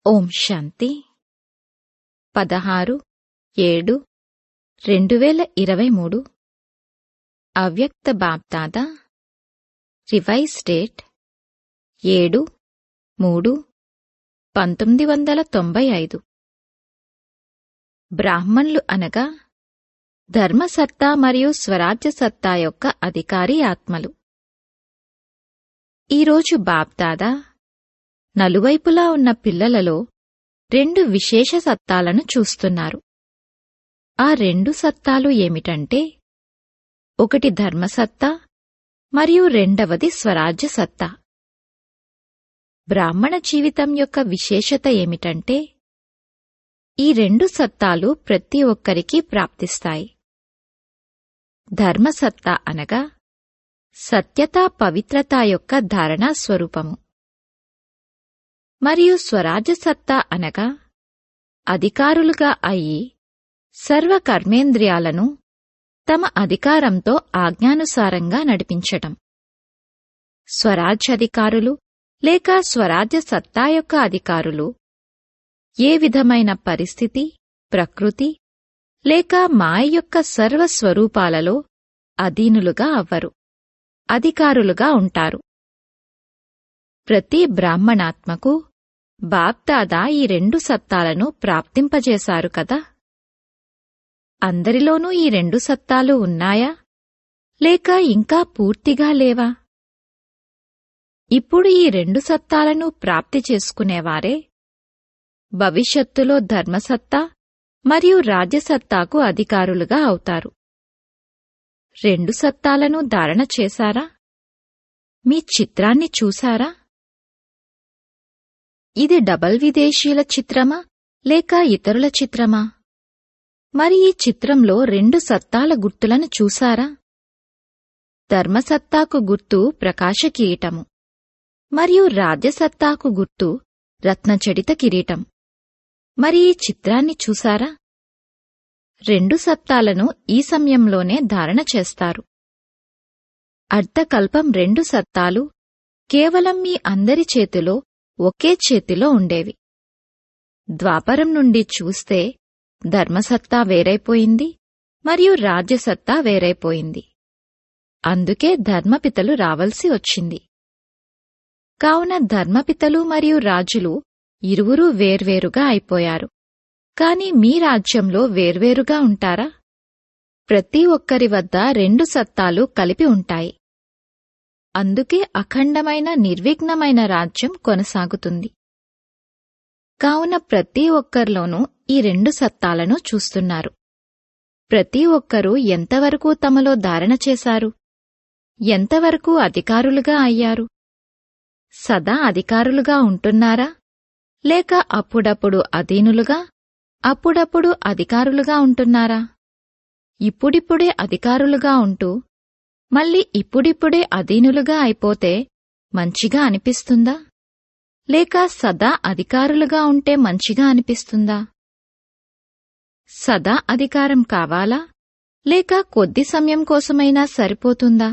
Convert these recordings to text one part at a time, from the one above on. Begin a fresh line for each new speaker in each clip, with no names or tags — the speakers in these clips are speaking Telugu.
ఓం శాంతి పదహారు ఏడు రెండు వేల ఇరవై మూడు అవ్యక్త బాప్దాదా రివైజ్ డేట్ ఏడు మూడు పంతొమ్మిది వందల తొంభై ఐదు బ్రాహ్మణులు అనగా ధర్మసత్తా మరియు స్వరాజ్య సత్తా యొక్క అధికారి ఆత్మలు ఈరోజు బాప్దాదా నలువైపులా ఉన్న పిల్లలలో రెండు విశేష సత్తాలను చూస్తున్నారు ఆ రెండు సత్తాలు ఏమిటంటే ఒకటి ధర్మసత్తా మరియు రెండవది స్వరాజ్య సత్తా బ్రాహ్మణ జీవితం యొక్క విశేషత ఏమిటంటే ఈ రెండు సత్తాలు ప్రతి ఒక్కరికి ప్రాప్తిస్తాయి ధర్మసత్తా అనగా సత్యత పవిత్రత యొక్క ధారణా స్వరూపము మరియు స్వరాజ్య సత్తా అనగా అధికారులుగా అయి సర్వ కర్మేంద్రియాలను తమ అధికారంతో ఆజ్ఞానుసారంగా నడిపించటం స్వరాజ్యాధికారులు లేక స్వరాజ్య సత్తా యొక్క అధికారులు ఏ విధమైన పరిస్థితి ప్రకృతి లేక మాయ యొక్క సర్వ స్వరూపాలలో అధీనులుగా అవ్వరు అధికారులుగా ఉంటారు ప్రతి బ్రాహ్మణాత్మకు బాప్దాదా ఈ రెండు సత్తాలను ప్రాప్తింపజేశారు కదా అందరిలోనూ ఈ రెండు సత్తాలు ఉన్నాయా లేక ఇంకా పూర్తిగా లేవా ఇప్పుడు ఈ రెండు సత్తాలను ప్రాప్తి చేసుకునేవారే భవిష్యత్తులో ధర్మసత్తా మరియు రాజ్యసత్తాకు అధికారులుగా అవుతారు రెండు సత్తాలను ధారణ చేశారా మీ చిత్రాన్ని చూశారా ఇది డబల్ విదేశీయుల చిత్రమా లేక ఇతరుల చిత్రమా మరి ఈ చిత్రంలో రెండు సత్తాల గుర్తులను చూశారా ధర్మసత్తాకు గుర్తు ప్రకాశ కిరీటము మరియు రాజ్యసత్తాకు గుర్తు రత్నచడిత కిరీటం మరి ఈ చిత్రాన్ని చూశారా రెండు సత్తాలను ఈ సమయంలోనే ధారణ చేస్తారు అర్ధకల్పం రెండు సత్తాలు కేవలం మీ అందరి చేతిలో ఒకే చేతిలో ఉండేవి ద్వాపరం నుండి చూస్తే ధర్మసత్తా వేరైపోయింది మరియు రాజ్యసత్తా వేరైపోయింది అందుకే ధర్మపితలు రావలసి వచ్చింది కావున ధర్మపితలు మరియు రాజులు ఇరువురూ వేర్వేరుగా అయిపోయారు కాని మీ రాజ్యంలో వేర్వేరుగా ఉంటారా ప్రతి ఒక్కరి వద్ద రెండు సత్తాలు కలిపి ఉంటాయి అందుకే అఖండమైన నిర్విఘ్నమైన రాజ్యం కొనసాగుతుంది కావున ప్రతి ఒక్కరిలోనూ ఈ రెండు సత్తాలను చూస్తున్నారు ప్రతి ఒక్కరూ ఎంతవరకు తమలో ధారణ చేశారు ఎంతవరకు అధికారులుగా అయ్యారు సదా అధికారులుగా ఉంటున్నారా లేక అప్పుడప్పుడు అధీనులుగా అప్పుడప్పుడు అధికారులుగా ఉంటున్నారా ఇప్పుడిప్పుడే అధికారులుగా ఉంటూ మళ్ళీ ఇప్పుడిప్పుడే అధీనులుగా అయిపోతే మంచిగా అనిపిస్తుందా లేక సదా అధికారులుగా ఉంటే మంచిగా అనిపిస్తుందా సదా అధికారం కావాలా లేక కొద్ది సమయం కోసమైనా సరిపోతుందా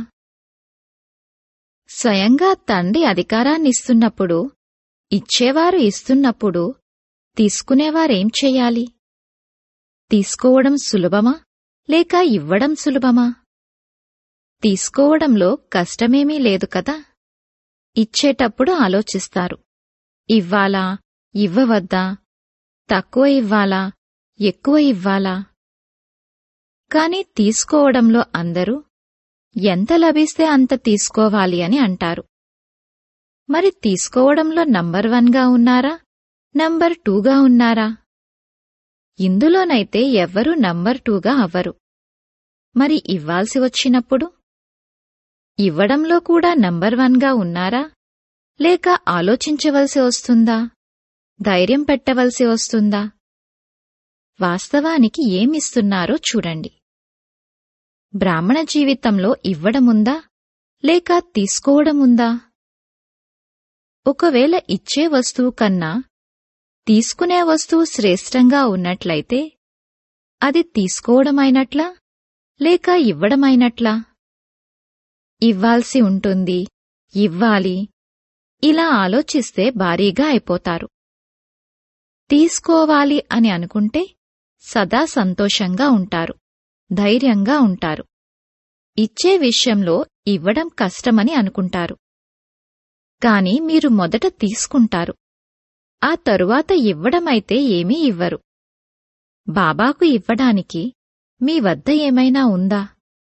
స్వయంగా తండ్రి అధికారాన్నిస్తున్నప్పుడు ఇచ్చేవారు ఇస్తున్నప్పుడు తీసుకునేవారేం చెయ్యాలి తీసుకోవడం సులభమా లేక ఇవ్వడం సులభమా తీసుకోవడంలో కష్టమేమీ లేదు కదా ఇచ్చేటప్పుడు ఆలోచిస్తారు ఇవ్వాలా ఇవ్వవద్దా తక్కువ ఇవ్వాలా ఎక్కువ ఇవ్వాలా కాని తీసుకోవడంలో అందరూ ఎంత లభిస్తే అంత తీసుకోవాలి అని అంటారు మరి తీసుకోవడంలో నంబర్ వన్గా ఉన్నారా నంబర్ టూగా ఉన్నారా ఇందులోనైతే ఎవ్వరూ నంబర్ టూగా అవ్వరు మరి ఇవ్వాల్సి వచ్చినప్పుడు ఇవ్వడంలో కూడా నంబర్ వన్గా ఉన్నారా లేక ఆలోచించవలసి వస్తుందా ధైర్యం పెట్టవలసి వస్తుందా వాస్తవానికి ఏమిస్తున్నారో చూడండి బ్రాహ్మణ జీవితంలో ఇవ్వడముందా లేక తీసుకోవడముందా ఒకవేళ ఇచ్చే వస్తువు కన్నా తీసుకునే వస్తువు శ్రేష్టంగా ఉన్నట్లయితే అది తీసుకోవడమైనట్లా లేక ఇవ్వడమైనట్లా ఇవ్వాల్సి ఉంటుంది ఇవ్వాలి ఇలా ఆలోచిస్తే భారీగా అయిపోతారు తీసుకోవాలి అని అనుకుంటే సదా సంతోషంగా ఉంటారు ధైర్యంగా ఉంటారు ఇచ్చే విషయంలో ఇవ్వడం కష్టమని అనుకుంటారు కాని మీరు మొదట తీసుకుంటారు ఆ తరువాత ఇవ్వడమైతే ఏమీ ఇవ్వరు బాబాకు ఇవ్వడానికి మీ వద్ద ఏమైనా ఉందా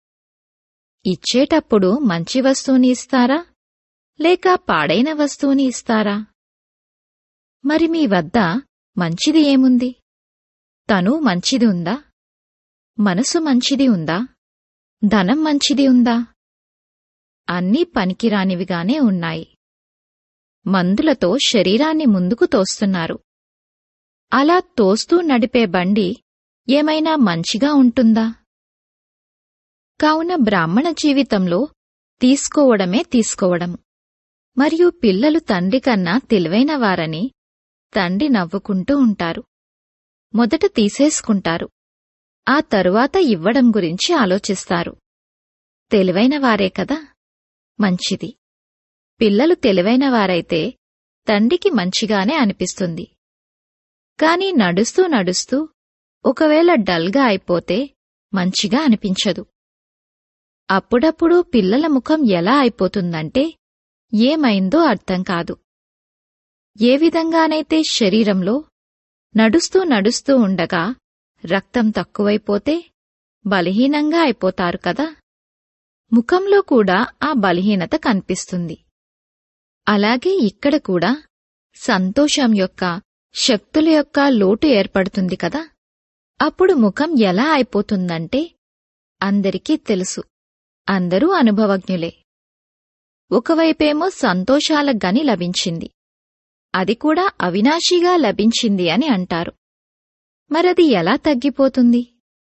ఇచ్చేటప్పుడు మంచి వస్తువుని ఇస్తారా లేక పాడైన వస్తువుని ఇస్తారా మరి మీ వద్ద మంచిది ఏముంది తను మంచిది ఉందా మనసు మంచిది ఉందా ధనం మంచిది ఉందా అన్నీ పనికిరానివిగానే ఉన్నాయి మందులతో శరీరాన్ని ముందుకు తోస్తున్నారు అలా తోస్తూ నడిపే బండి ఏమైనా మంచిగా ఉంటుందా కావున బ్రాహ్మణ జీవితంలో తీసుకోవడమే తీసుకోవడం మరియు పిల్లలు తండ్రి కన్నా తెలివైన వారని తండ్రి నవ్వుకుంటూ ఉంటారు మొదట తీసేసుకుంటారు ఆ తరువాత ఇవ్వడం గురించి ఆలోచిస్తారు తెలివైన వారే కదా మంచిది పిల్లలు తెలివైన వారైతే తండ్రికి మంచిగానే అనిపిస్తుంది కాని నడుస్తూ నడుస్తూ ఒకవేళ డల్గా అయిపోతే మంచిగా అనిపించదు అప్పుడప్పుడు పిల్లల ముఖం ఎలా అయిపోతుందంటే ఏమైందో అర్థం కాదు ఏ విధంగానైతే శరీరంలో నడుస్తూ నడుస్తూ ఉండగా రక్తం తక్కువైపోతే బలహీనంగా అయిపోతారు కదా ముఖంలో కూడా ఆ బలహీనత కనిపిస్తుంది అలాగే ఇక్కడ కూడా సంతోషం యొక్క శక్తుల యొక్క లోటు ఏర్పడుతుంది కదా అప్పుడు ముఖం ఎలా అయిపోతుందంటే అందరికీ తెలుసు అందరూ అనుభవజ్ఞులే ఒకవైపేమో సంతోషాల గని లభించింది అది కూడా అవినాశిగా లభించింది అని అంటారు మరది ఎలా తగ్గిపోతుంది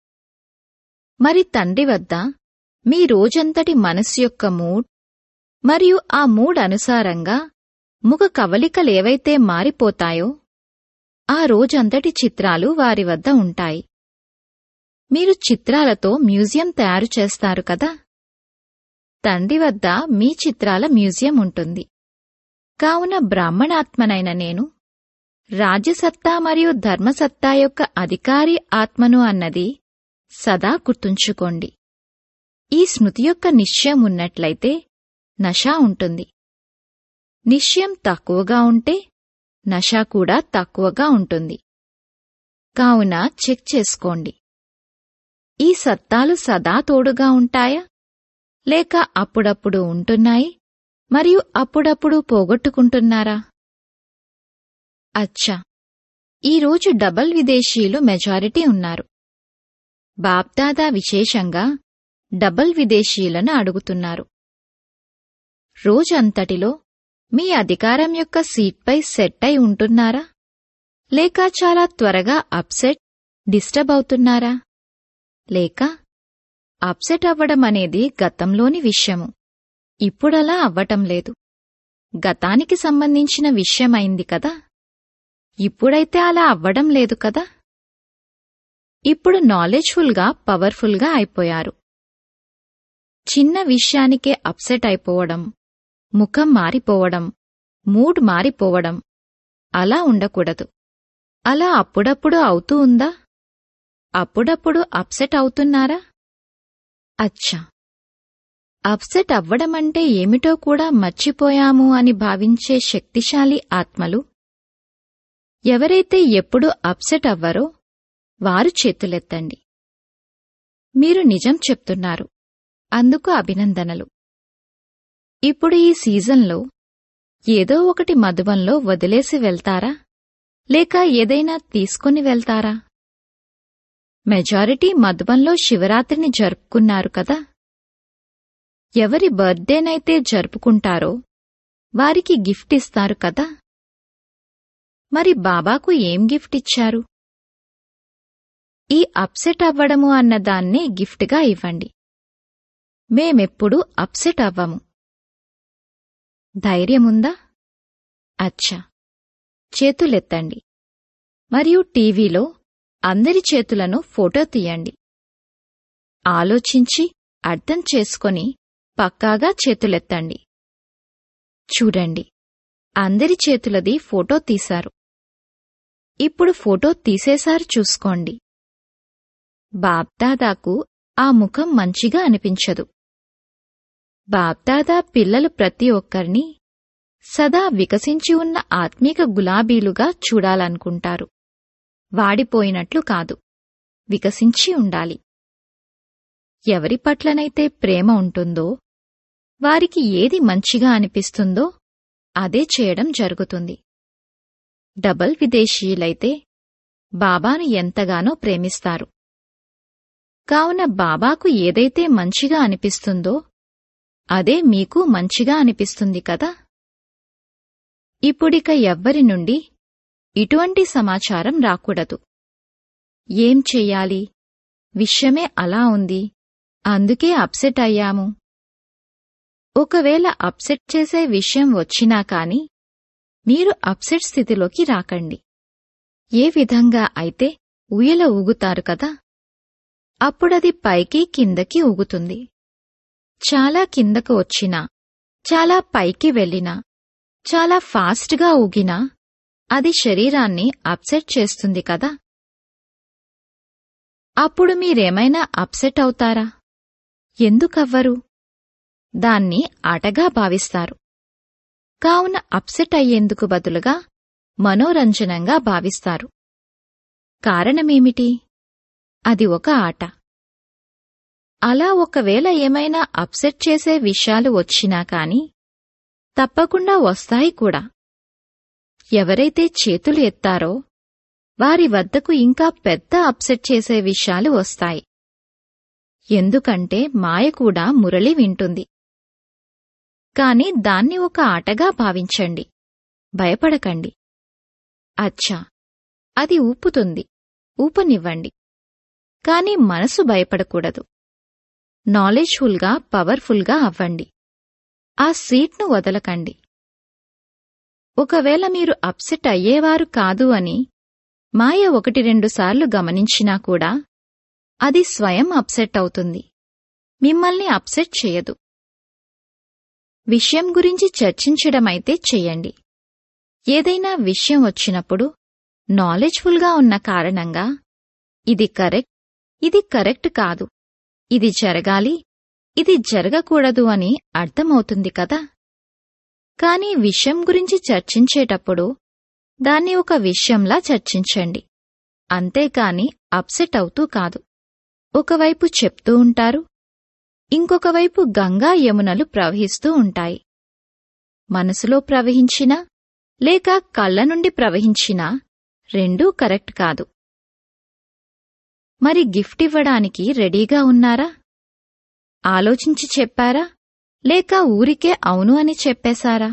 మరి తండ్రి వద్ద మీ రోజంతటి మనస్సు యొక్క మూడ్ మరియు ఆ మూడ్ అనుసారంగా ముఖ కవలికలేవైతే మారిపోతాయో ఆ రోజంతటి చిత్రాలు వారి వద్ద ఉంటాయి మీరు చిత్రాలతో మ్యూజియం తయారు చేస్తారు కదా తండ్రి వద్ద మీ చిత్రాల మ్యూజియం ఉంటుంది కావున బ్రాహ్మణాత్మనైన నేను రాజ్యసత్తా మరియు ధర్మసత్తా యొక్క అధికారి ఆత్మను అన్నది సదా గుర్తుంచుకోండి ఈ స్మృతి యొక్క నిశ్చయం ఉన్నట్లయితే నష ఉంటుంది నిశ్చయం తక్కువగా ఉంటే నష కూడా తక్కువగా ఉంటుంది కావున చెక్ చేసుకోండి ఈ సత్తాలు సదా తోడుగా ఉంటాయా లేక అప్పుడప్పుడు ఉంటున్నాయి మరియు అప్పుడప్పుడు పోగొట్టుకుంటున్నారా అచ్చా ఈరోజు డబల్ విదేశీయులు మెజారిటీ ఉన్నారు బాబ్దాదా విశేషంగా డబల్ విదేశీయులను అడుగుతున్నారు రోజంతటిలో మీ అధికారం యొక్క సీట్పై సెట్ అయి ఉంటున్నారా లేక చాలా త్వరగా అప్సెట్ డిస్టర్బ్ అవుతున్నారా లేక అప్సెట్ అవ్వడం అనేది గతంలోని విషయము ఇప్పుడలా అవ్వటం లేదు గతానికి సంబంధించిన విషయమైంది కదా ఇప్పుడైతే అలా అవ్వడం లేదు కదా ఇప్పుడు నాలెడ్జ్ఫుల్గా పవర్ఫుల్గా అయిపోయారు చిన్న విషయానికే అప్సెట్ అయిపోవడం ముఖం మారిపోవడం మూడ్ మారిపోవడం అలా ఉండకూడదు అలా అప్పుడప్పుడు అవుతూ ఉందా అప్పుడప్పుడు అప్సెట్ అవుతున్నారా అచ్చా అప్సెట్ అవ్వడమంటే ఏమిటో కూడా మర్చిపోయాము అని భావించే శక్తిశాలి ఆత్మలు ఎవరైతే ఎప్పుడు అప్సెట్ అవ్వరో వారు చేతులెత్తండి మీరు నిజం చెప్తున్నారు అందుకు అభినందనలు ఇప్పుడు ఈ సీజన్లో ఏదో ఒకటి మధుబంలో వదిలేసి వెళ్తారా లేక ఏదైనా తీసుకుని వెళ్తారా మెజారిటీ మధుబంలో శివరాత్రిని జరుపుకున్నారు కదా ఎవరి బర్త్డేనైతే జరుపుకుంటారో వారికి గిఫ్ట్ ఇస్తారు కదా మరి బాబాకు ఏం గిఫ్ట్ ఇచ్చారు ఈ అప్సెట్ అవ్వడము అన్నదాన్నే గిఫ్ట్గా ఇవ్వండి మేమెప్పుడూ అప్సెట్ అవ్వము ధైర్యముందా అచ్చా చేతులెత్తండి మరియు టీవీలో అందరి చేతులను ఫోటో తీయండి ఆలోచించి అర్థం చేసుకొని పక్కాగా చేతులెత్తండి చూడండి అందరి చేతులది ఫోటో తీశారు ఇప్పుడు ఫోటో తీసేశారు చూసుకోండి బాబ్దాదాకు ఆ ముఖం మంచిగా అనిపించదు బాబ్దాదా పిల్లలు ప్రతి ఒక్కరిని సదా వికసించి ఉన్న ఆత్మీక గులాబీలుగా చూడాలనుకుంటారు వాడిపోయినట్లు కాదు వికసించి ఉండాలి ఎవరి పట్లనైతే ప్రేమ ఉంటుందో వారికి ఏది మంచిగా అనిపిస్తుందో అదే చేయడం జరుగుతుంది డబల్ విదేశీయులైతే బాబాను ఎంతగానో ప్రేమిస్తారు కావున బాబాకు ఏదైతే మంచిగా అనిపిస్తుందో అదే మీకు మంచిగా అనిపిస్తుంది కదా ఇప్పుడిక ఎవ్వరి నుండి ఇటువంటి సమాచారం రాకూడదు ఏం చెయ్యాలి విషయమే అలా ఉంది అందుకే అప్సెట్ అయ్యాము ఒకవేళ అప్సెట్ చేసే విషయం వచ్చినా కాని మీరు అప్సెట్ స్థితిలోకి రాకండి ఏ విధంగా అయితే ఉయ్యల ఊగుతారు కదా అప్పుడది పైకి కిందకి ఊగుతుంది చాలా కిందకు వచ్చినా చాలా పైకి వెళ్ళినా చాలా ఫాస్ట్గా ఊగినా అది శరీరాన్ని అప్సెట్ చేస్తుంది కదా అప్పుడు మీరేమైనా అప్సెట్ అవుతారా ఎందుకవ్వరు దాన్ని ఆటగా భావిస్తారు కావున అప్సెట్ అయ్యేందుకు బదులుగా మనోరంజనంగా భావిస్తారు కారణమేమిటి అది ఒక ఆట అలా ఒకవేళ ఏమైనా అప్సెట్ చేసే విషయాలు వచ్చినా కాని తప్పకుండా వస్తాయి కూడా ఎవరైతే చేతులు ఎత్తారో వారి వద్దకు ఇంకా పెద్ద అప్సెట్ చేసే విషయాలు వస్తాయి ఎందుకంటే మాయ కూడా మురళి వింటుంది కాని దాన్ని ఒక ఆటగా భావించండి భయపడకండి అచ్చా అది ఊపుతుంది ఊపనివ్వండి కాని మనసు భయపడకూడదు నాలెడ్జ్ఫుల్గా పవర్ఫుల్గా అవ్వండి ఆ సీట్ను వదలకండి ఒకవేళ మీరు అప్సెట్ అయ్యేవారు కాదు అని మాయ ఒకటి రెండుసార్లు గమనించినా కూడా అది స్వయం అప్సెట్ అవుతుంది మిమ్మల్ని అప్సెట్ చేయదు విషయం గురించి చర్చించడమైతే చెయ్యండి ఏదైనా విషయం వచ్చినప్పుడు నాలెడ్జ్ఫుల్గా ఉన్న కారణంగా ఇది కరెక్ట్ ఇది కరెక్ట్ కాదు ఇది జరగాలి ఇది జరగకూడదు అని అర్థమవుతుంది కదా కాని విషయం గురించి చర్చించేటప్పుడు దాన్ని ఒక విషయంలా చర్చించండి అంతేకాని అప్సెట్ అవుతూ కాదు ఒకవైపు చెప్తూ ఉంటారు ఇంకొక వైపు గంగా యమునలు ప్రవహిస్తూ ఉంటాయి మనసులో ప్రవహించినా లేక కళ్ళ నుండి ప్రవహించినా రెండూ కరెక్ట్ కాదు మరి గిఫ్ట్ ఇవ్వడానికి రెడీగా ఉన్నారా ఆలోచించి చెప్పారా లేక ఊరికే అవును అని చెప్పేశారా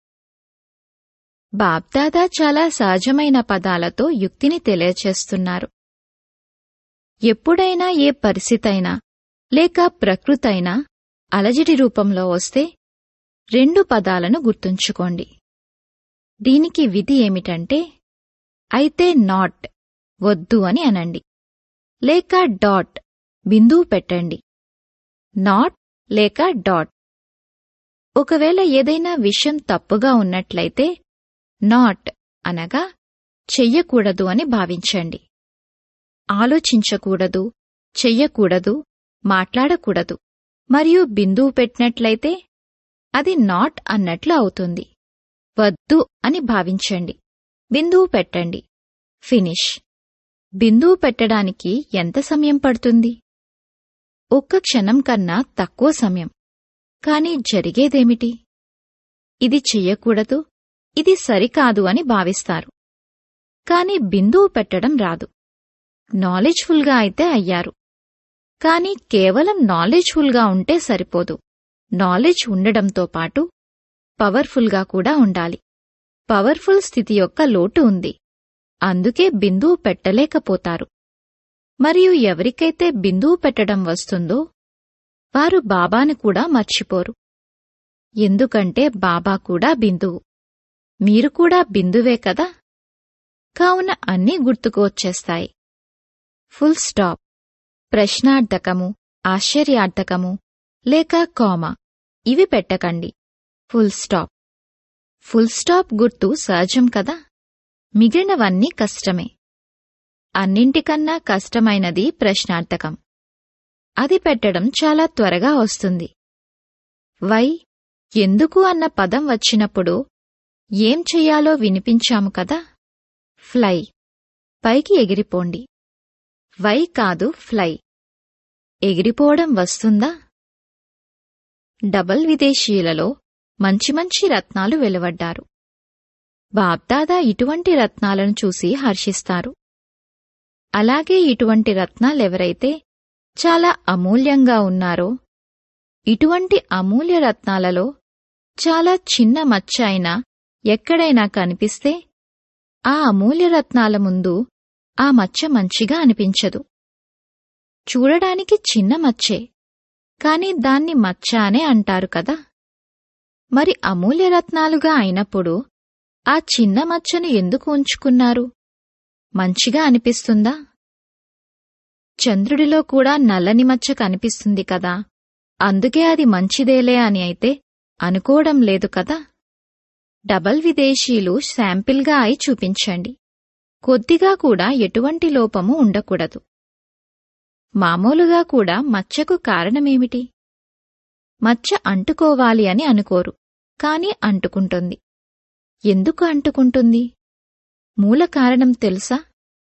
బాబ్దాదా చాలా సహజమైన పదాలతో యుక్తిని తెలియచేస్తున్నారు ఎప్పుడైనా ఏ పరిస్థితైనా లేక ప్రకృతైనా అలజడి రూపంలో వస్తే రెండు పదాలను గుర్తుంచుకోండి దీనికి విధి ఏమిటంటే అయితే నాట్ వద్దు అని అనండి లేక డాట్ బిందువు పెట్టండి నాట్ లేక డాట్ ఒకవేళ ఏదైనా విషయం తప్పుగా ఉన్నట్లయితే నాట్ అనగా చెయ్యకూడదు అని భావించండి ఆలోచించకూడదు చెయ్యకూడదు మాట్లాడకూడదు మరియు బిందువు పెట్టినట్లయితే అది నాట్ అన్నట్లు అవుతుంది వద్దు అని భావించండి బిందువు పెట్టండి ఫినిష్ బిందువు పెట్టడానికి ఎంత సమయం పడుతుంది ఒక్క క్షణం కన్నా తక్కువ సమయం కాని జరిగేదేమిటి ఇది చెయ్యకూడదు ఇది సరికాదు అని భావిస్తారు కాని బిందువు పెట్టడం రాదు నాలెడ్జ్ఫుల్గా అయితే అయ్యారు కాని కేవలం నాలెడ్జ్ఫుల్గా ఉంటే సరిపోదు నాలెడ్జ్ ఉండడంతో పాటు పవర్ఫుల్గా కూడా ఉండాలి పవర్ఫుల్ స్థితి యొక్క లోటు ఉంది అందుకే బిందువు పెట్టలేకపోతారు మరియు ఎవరికైతే బిందువు పెట్టడం వస్తుందో వారు బాబాను కూడా మర్చిపోరు ఎందుకంటే బాబా కూడా బిందువు మీరు కూడా బిందువే కదా కావున అన్నీ గుర్తుకు వచ్చేస్తాయి ఫుల్ స్టాప్ ప్రశ్నార్థకము ఆశ్చర్యార్థకము లేక కామా ఇవి పెట్టకండి ఫుల్ స్టాప్ ఫుల్ స్టాప్ గుర్తు సహజం కదా మిగిలినవన్నీ కష్టమే అన్నింటికన్నా కష్టమైనది ప్రశ్నార్థకం అది పెట్టడం చాలా త్వరగా వస్తుంది వై ఎందుకు అన్న పదం వచ్చినప్పుడు ఏం చెయ్యాలో వినిపించాము కదా ఫ్లై పైకి ఎగిరిపోండి వై కాదు ఫ్లై ఎగిరిపోవడం వస్తుందా డబల్ విదేశీయులలో మంచి మంచి రత్నాలు వెలువడ్డారు బాబ్దాదా ఇటువంటి రత్నాలను చూసి హర్షిస్తారు అలాగే ఇటువంటి రత్నాలెవరైతే చాలా అమూల్యంగా ఉన్నారో ఇటువంటి అమూల్య రత్నాలలో చాలా చిన్న మచ్చ అయినా ఎక్కడైనా కనిపిస్తే ఆ అమూల్య రత్నాల ముందు ఆ మచ్చ మంచిగా అనిపించదు చూడడానికి చిన్న మచ్చే కాని దాన్ని మచ్చ అనే అంటారు కదా మరి అమూల్య రత్నాలుగా అయినప్పుడు ఆ చిన్న మచ్చను ఎందుకు ఉంచుకున్నారు మంచిగా అనిపిస్తుందా చంద్రుడిలో కూడా నల్లని మచ్చ కనిపిస్తుంది కదా అందుకే అది మంచిదేలే అని అయితే అనుకోవడం లేదు కదా డబల్ విదేశీయులు శాంపిల్గా అయి చూపించండి కొద్దిగా కూడా ఎటువంటి లోపము ఉండకూడదు మామూలుగా కూడా మచ్చకు కారణమేమిటి మచ్చ అంటుకోవాలి అని అనుకోరు కాని అంటుకుంటుంది ఎందుకు అంటుకుంటుంది మూల కారణం తెలుసా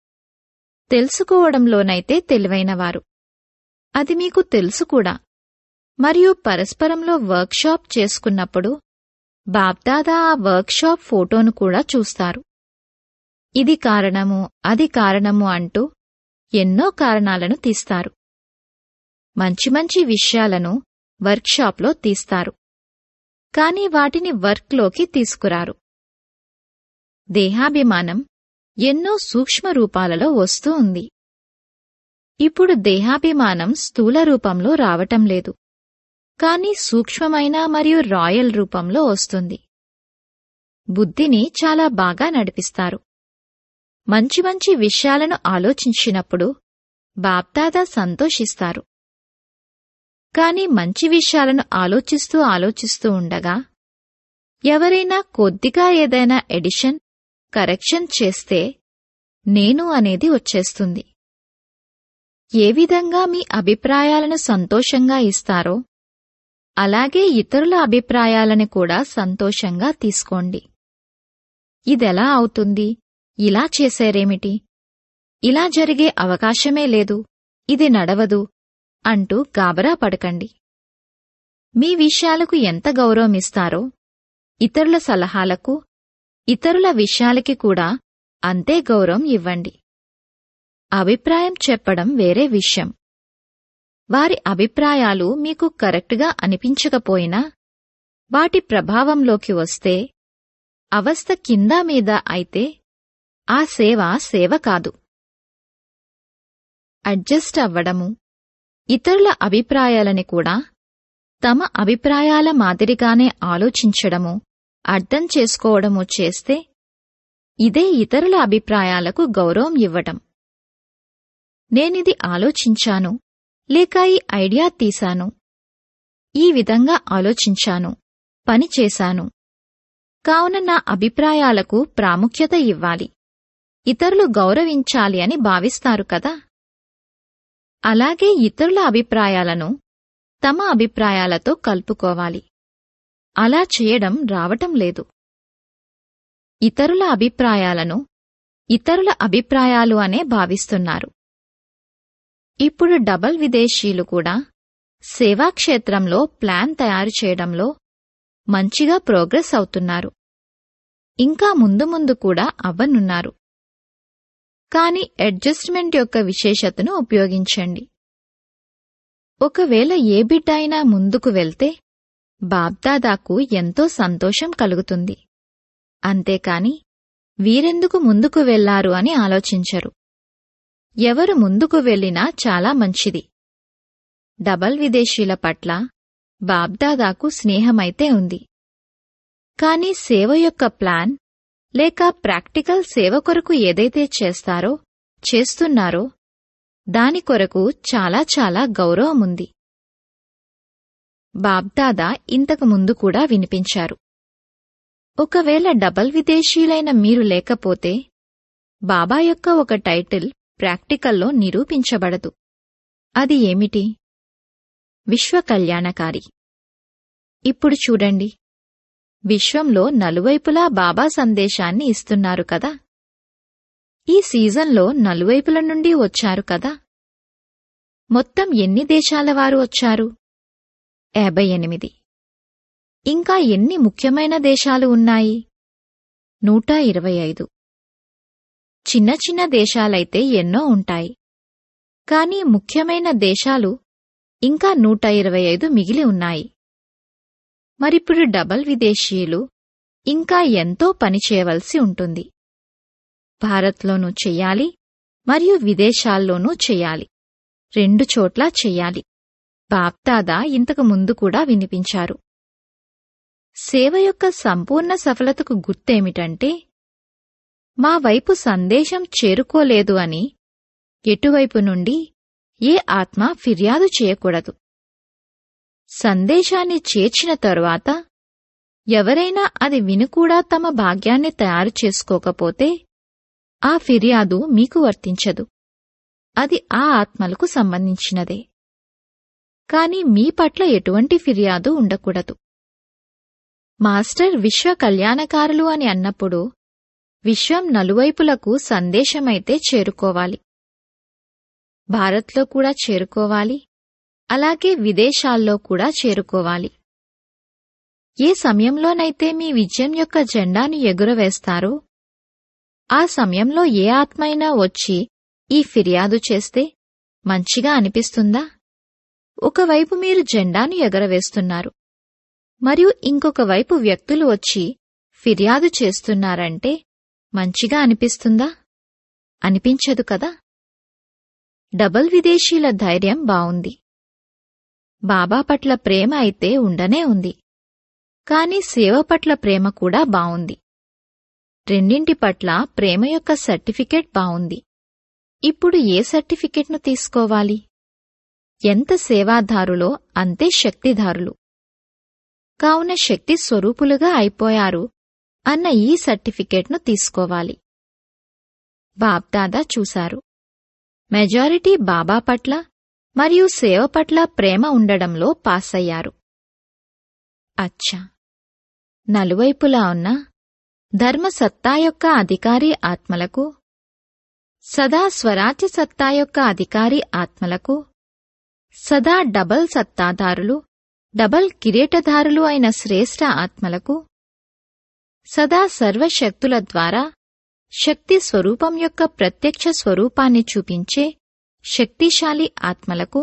తెలుసుకోవడంలోనైతే తెలివైనవారు అది మీకు తెలుసు కూడా మరియు పరస్పరంలో వర్క్షాప్ చేసుకున్నప్పుడు బాబ్దాదా ఆ వర్క్షాప్ ఫోటోను కూడా చూస్తారు ఇది కారణము అది కారణము అంటూ ఎన్నో కారణాలను తీస్తారు మంచి మంచి విషయాలను వర్క్షాప్లో తీస్తారు కాని వాటిని వర్క్లోకి తీసుకురారు దేహాభిమానం ఎన్నో సూక్ష్మ రూపాలలో వస్తూ ఉంది ఇప్పుడు దేహాభిమానం స్థూల రూపంలో రావటం లేదు కాని సూక్ష్మమైన మరియు రాయల్ రూపంలో వస్తుంది బుద్ధిని చాలా బాగా నడిపిస్తారు మంచి మంచి విషయాలను ఆలోచించినప్పుడు బాప్దాదా సంతోషిస్తారు కాని మంచి విషయాలను ఆలోచిస్తూ ఆలోచిస్తూ ఉండగా ఎవరైనా కొద్దిగా ఏదైనా ఎడిషన్ కరెక్షన్ చేస్తే నేను అనేది వచ్చేస్తుంది ఏ విధంగా మీ అభిప్రాయాలను సంతోషంగా ఇస్తారో అలాగే ఇతరుల అభిప్రాయాలను కూడా సంతోషంగా తీసుకోండి ఇదెలా అవుతుంది ఇలా చేశారేమిటి ఇలా జరిగే అవకాశమే లేదు ఇది నడవదు అంటూ గాబరా పడకండి మీ విషయాలకు ఎంత గౌరవమిస్తారో ఇతరుల సలహాలకు ఇతరుల విషయాలకి కూడా అంతే గౌరవం ఇవ్వండి అభిప్రాయం చెప్పడం వేరే విషయం వారి అభిప్రాయాలు మీకు కరెక్ట్గా అనిపించకపోయినా వాటి ప్రభావంలోకి వస్తే అవస్థ కింద మీద అయితే ఆ సేవ సేవ కాదు అడ్జస్ట్ అవ్వడము ఇతరుల అభిప్రాయాలని కూడా తమ అభిప్రాయాల మాదిరిగానే ఆలోచించడము అర్థం చేసుకోవడము చేస్తే ఇదే ఇతరుల అభిప్రాయాలకు గౌరవం ఇవ్వటం నేనిది ఆలోచించాను లేక ఈ ఐడియా తీశాను ఈ విధంగా ఆలోచించాను పని చేశాను కావున నా అభిప్రాయాలకు ప్రాముఖ్యత ఇవ్వాలి ఇతరులు గౌరవించాలి అని భావిస్తారు కదా అలాగే ఇతరుల అభిప్రాయాలను తమ అభిప్రాయాలతో కలుపుకోవాలి అలా చేయడం రావటం లేదు ఇతరుల అభిప్రాయాలను ఇతరుల అభిప్రాయాలు అనే భావిస్తున్నారు ఇప్పుడు డబల్ విదేశీయులు కూడా సేవాక్షేత్రంలో ప్లాన్ తయారు చేయడంలో మంచిగా ప్రోగ్రెస్ అవుతున్నారు ఇంకా ముందు ముందు కూడా అవ్వనున్నారు కాని అడ్జస్ట్మెంట్ యొక్క విశేషతను ఉపయోగించండి ఒకవేళ ఏ బిడ్డ అయినా ముందుకు వెళ్తే బాబ్దాదాకు ఎంతో సంతోషం కలుగుతుంది అంతేకాని వీరెందుకు ముందుకు వెళ్లారు అని ఆలోచించరు ఎవరు ముందుకు వెళ్ళినా చాలా మంచిది డబల్ విదేశీయుల పట్ల బాబ్దాదాకు స్నేహమైతే ఉంది కాని సేవ యొక్క ప్లాన్ లేక ప్రాక్టికల్ సేవ కొరకు ఏదైతే చేస్తారో చేస్తున్నారో దాని కొరకు చాలా చాలా గౌరవముంది బాబ్దాదా ఇంతకు ముందు కూడా వినిపించారు ఒకవేళ డబల్ విదేశీయులైన మీరు లేకపోతే బాబా యొక్క ఒక టైటిల్ ప్రాక్టికల్లో నిరూపించబడదు అది ఏమిటి విశ్వ కళ్యాణకారి ఇప్పుడు చూడండి విశ్వంలో నలువైపులా బాబా సందేశాన్ని ఇస్తున్నారు కదా ఈ సీజన్లో నలువైపుల నుండి వచ్చారు కదా మొత్తం ఎన్ని దేశాల వారు వచ్చారు యాభై ఎనిమిది ఇంకా ఎన్ని ముఖ్యమైన దేశాలు ఉన్నాయి నూట ఇరవై ఐదు చిన్న చిన్న దేశాలైతే ఎన్నో ఉంటాయి కానీ ముఖ్యమైన దేశాలు ఇంకా నూట ఇరవై ఐదు మిగిలి ఉన్నాయి మరిప్పుడు డబల్ విదేశీయులు ఇంకా ఎంతో పని చేయవలసి ఉంటుంది భారత్లోనూ చెయ్యాలి మరియు విదేశాల్లోనూ చెయ్యాలి రెండు చోట్లా చెయ్యాలి బాప్దాదా ఇంతకు ముందు కూడా వినిపించారు సేవ యొక్క సంపూర్ణ సఫలతకు గుర్తేమిటంటే మా వైపు సందేశం చేరుకోలేదు అని ఎటువైపు నుండి ఏ ఆత్మ ఫిర్యాదు చేయకూడదు సందేశాన్ని చేర్చిన తరువాత ఎవరైనా అది విని కూడా తమ భాగ్యాన్ని తయారు చేసుకోకపోతే ఆ ఫిర్యాదు మీకు వర్తించదు అది ఆ ఆత్మలకు సంబంధించినదే కాని మీ పట్ల ఎటువంటి ఫిర్యాదు ఉండకూడదు మాస్టర్ విశ్వ కళ్యాణకారులు అని అన్నప్పుడు విశ్వం నలువైపులకు సందేశమైతే చేరుకోవాలి భారత్లో కూడా చేరుకోవాలి అలాగే విదేశాల్లో కూడా చేరుకోవాలి ఏ సమయంలోనైతే మీ విజయం యొక్క జెండాను ఎగురవేస్తారో ఆ సమయంలో ఏ ఆత్మైనా వచ్చి ఈ ఫిర్యాదు చేస్తే మంచిగా అనిపిస్తుందా ఒకవైపు మీరు జెండాను ఎగరవేస్తున్నారు మరియు ఇంకొక వైపు వ్యక్తులు వచ్చి ఫిర్యాదు చేస్తున్నారంటే మంచిగా అనిపిస్తుందా అనిపించదు కదా డబల్ విదేశీయుల ధైర్యం బావుంది బాబా పట్ల ప్రేమ అయితే ఉండనే ఉంది కాని సేవ పట్ల ప్రేమ కూడా బావుంది రెండింటి పట్ల ప్రేమ యొక్క సర్టిఫికెట్ బావుంది ఇప్పుడు ఏ సర్టిఫికెట్ను తీసుకోవాలి ఎంత సేవాదారులో అంతే శక్తిదారులు కావున శక్తి స్వరూపులుగా అయిపోయారు అన్న ఈ సర్టిఫికెట్ను తీసుకోవాలి బాబ్దాదా చూశారు మెజారిటీ బాబా పట్ల మరియు సేవ పట్ల ప్రేమ ఉండడంలో పాస్ అయ్యారు అచ్చా నలువైపులా ఉన్న ధర్మ సత్తా యొక్క అధికారి ఆత్మలకు సదా స్వరాజ్య సత్తా యొక్క అధికారి ఆత్మలకు సదా డబల్ సత్తాదారులు డబల్ కిరీటధారులు అయిన శ్రేష్ఠ ఆత్మలకు సదా సర్వశక్తుల ద్వారా శక్తి స్వరూపం యొక్క ప్రత్యక్ష స్వరూపాన్ని చూపించే శక్తిశాలి ఆత్మలకు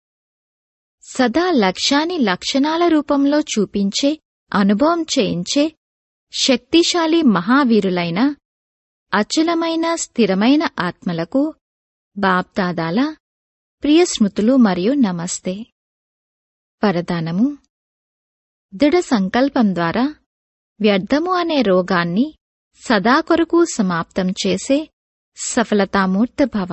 సదా లక్ష్యాన్ని లక్షణాల రూపంలో చూపించే అనుభవం చేయించే శక్తిశాలి మహావీరులైన అచలమైన స్థిరమైన ఆత్మలకు బాప్దాదాల ప్రియ స్మృతులు మరియు నమస్తే వరదానము దృఢ సంకల్పం ద్వారా వ్యర్థము అనే రోగాన్ని సదా కొరకు సమాప్తం చేసే సఫలతామూర్త భవ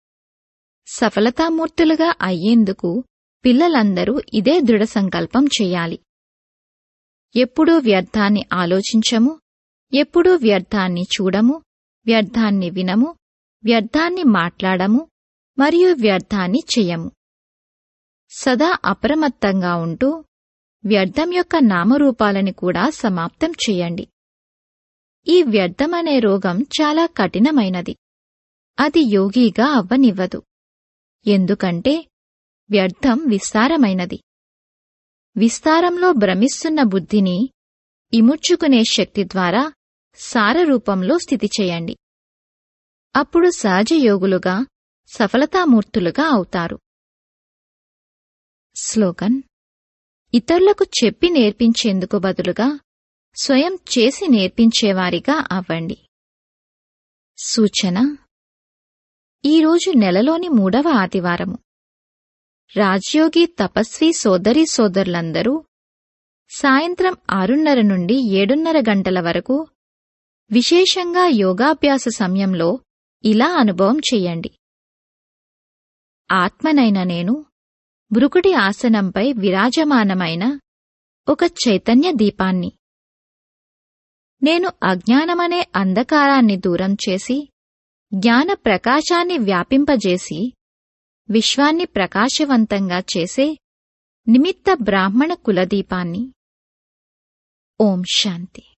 సఫలతామూర్తులుగా అయ్యేందుకు పిల్లలందరూ ఇదే దృఢ సంకల్పం చెయ్యాలి ఎప్పుడూ వ్యర్థాన్ని ఆలోచించము ఎప్పుడూ వ్యర్థాన్ని చూడము వ్యర్థాన్ని వినము వ్యర్థాన్ని మాట్లాడము మరియు వ్యర్థాన్ని చెయ్యము సదా అప్రమత్తంగా ఉంటూ వ్యర్థం యొక్క నామరూపాలని కూడా సమాప్తం చెయ్యండి ఈ వ్యర్థమనే రోగం చాలా కఠినమైనది అది యోగిగా అవ్వనివ్వదు ఎందుకంటే వ్యర్థం విస్తారమైనది విస్తారంలో భ్రమిస్తున్న బుద్ధిని ఇముడ్చుకునే శక్తి ద్వారా సారరూపంలో స్థితి చేయండి అప్పుడు సహజ యోగులుగా సఫలతామూర్తులుగా అవుతారు స్లోగన్ ఇతరులకు చెప్పి నేర్పించేందుకు బదులుగా స్వయం చేసి నేర్పించేవారిగా అవ్వండి సూచన ఈరోజు నెలలోని మూడవ ఆదివారము రాజ్యోగి తపస్వి సోదరీ సోదరులందరూ సాయంత్రం ఆరున్నర నుండి ఏడున్నర గంటల వరకు విశేషంగా యోగాభ్యాస సమయంలో ఇలా అనుభవం చెయ్యండి ఆత్మనైన నేను బ్రుకుడి ఆసనంపై విరాజమానమైన ఒక చైతన్య దీపాన్ని నేను అజ్ఞానమనే అంధకారాన్ని దూరం చేసి జ్ఞాన ప్రకాశాన్ని వ్యాపింపజేసి విశ్వాన్ని ప్రకాశవంతంగా చేసే నిమిత్త బ్రాహ్మణ కులదీపాన్ని ఓం శాంతి